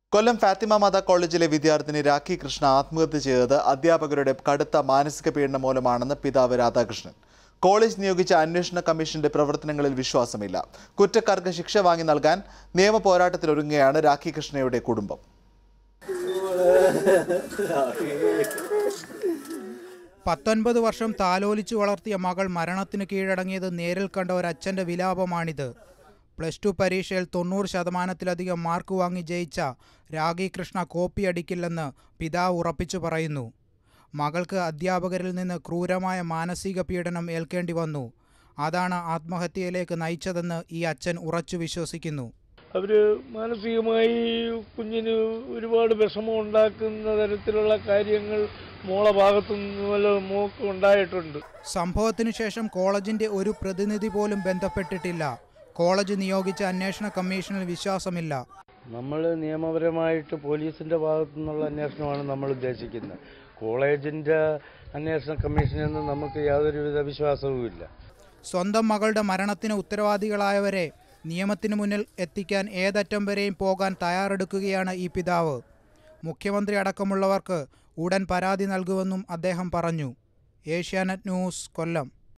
കൊല്ലം ഫാത്തിമ മാതാ കോളേജിലെ വിദ്യാർത്ഥിനി രാഖി കൃഷ്ണ ആത്മഹത്യ ചെയ്തത് അധ്യാപകരുടെ കടുത്ത മാനസിക പീഡനം മൂലമാണെന്ന് പിതാവ് രാധാകൃഷ്ണൻ കോളേജ് നിയോഗിച്ച അന്വേഷണ കമ്മീഷന്റെ പ്രവർത്തനങ്ങളിൽ വിശ്വാസമില്ല കുറ്റക്കാർക്ക് ശിക്ഷ വാങ്ങി നൽകാൻ നിയമ പോരാട്ടത്തിലൊരുങ്ങുകയാണ് രാഖി കൃഷ്ണയുടെ കുടുംബം പത്തൊൻപത് വർഷം താലോലിച്ചു വളർത്തിയ മകൾ മരണത്തിന് കീഴടങ്ങിയത് നേരിൽ കണ്ട ഒരച്ഛൻ്റെ വിലാപമാണിത് പ്ലസ് ടു പരീക്ഷയിൽ തൊണ്ണൂറ് ശതമാനത്തിലധികം മാർക്ക് വാങ്ങി ജയിച്ച രാഗി കൃഷ്ണ കോപ്പി അടിക്കില്ലെന്ന് പിതാവ് ഉറപ്പിച്ചു പറയുന്നു മകൾക്ക് അധ്യാപകരിൽ നിന്ന് ക്രൂരമായ മാനസിക പീഡനം ഏൽക്കേണ്ടി വന്നു അതാണ് ആത്മഹത്യയിലേക്ക് നയിച്ചതെന്ന് ഈ അച്ഛൻ ഉറച്ചു വിശ്വസിക്കുന്നു അവർ മാനസികമായി കുഞ്ഞിന് ഒരുപാട് വിഷമം ഉണ്ടാക്കുന്ന തരത്തിലുള്ള കാര്യങ്ങൾ മോളെ ഭാഗത്തു നിന്ന് വല്ല മോക്ക് ഉണ്ടായിട്ടുണ്ട് സംഭവത്തിനു ശേഷം കോളേജിന്റെ ഒരു പ്രതിനിധി പോലും ബന്ധപ്പെട്ടിട്ടില്ല കോളേജ് നിയോഗിച്ച അന്വേഷണ കമ്മീഷനിൽ വിശ്വാസമില്ല നമ്മൾ നിയമപരമായിട്ട് പോലീസിൻ്റെ ഭാഗത്തു നിന്നുള്ള അന്വേഷണമാണ് നമ്മൾ ഉദ്ദേശിക്കുന്നത് കോളേജിൻ്റെ അന്വേഷണ കമ്മീഷനിൽ നിന്ന് നമുക്ക് യാതൊരുവിധ വിശ്വാസവുമില്ല സ്വന്തം മകളുടെ മരണത്തിന് ഉത്തരവാദികളായവരെ നിയമത്തിന് മുന്നിൽ എത്തിക്കാൻ ഏതറ്റം വരെയും പോകാൻ തയ്യാറെടുക്കുകയാണ് ഈ പിതാവ് മുഖ്യമന്ത്രി അടക്കമുള്ളവർക്ക് ഉടൻ പരാതി നൽകുമെന്നും അദ്ദേഹം പറഞ്ഞു ഏഷ്യാനെറ്റ് ന്യൂസ് കൊല്ലം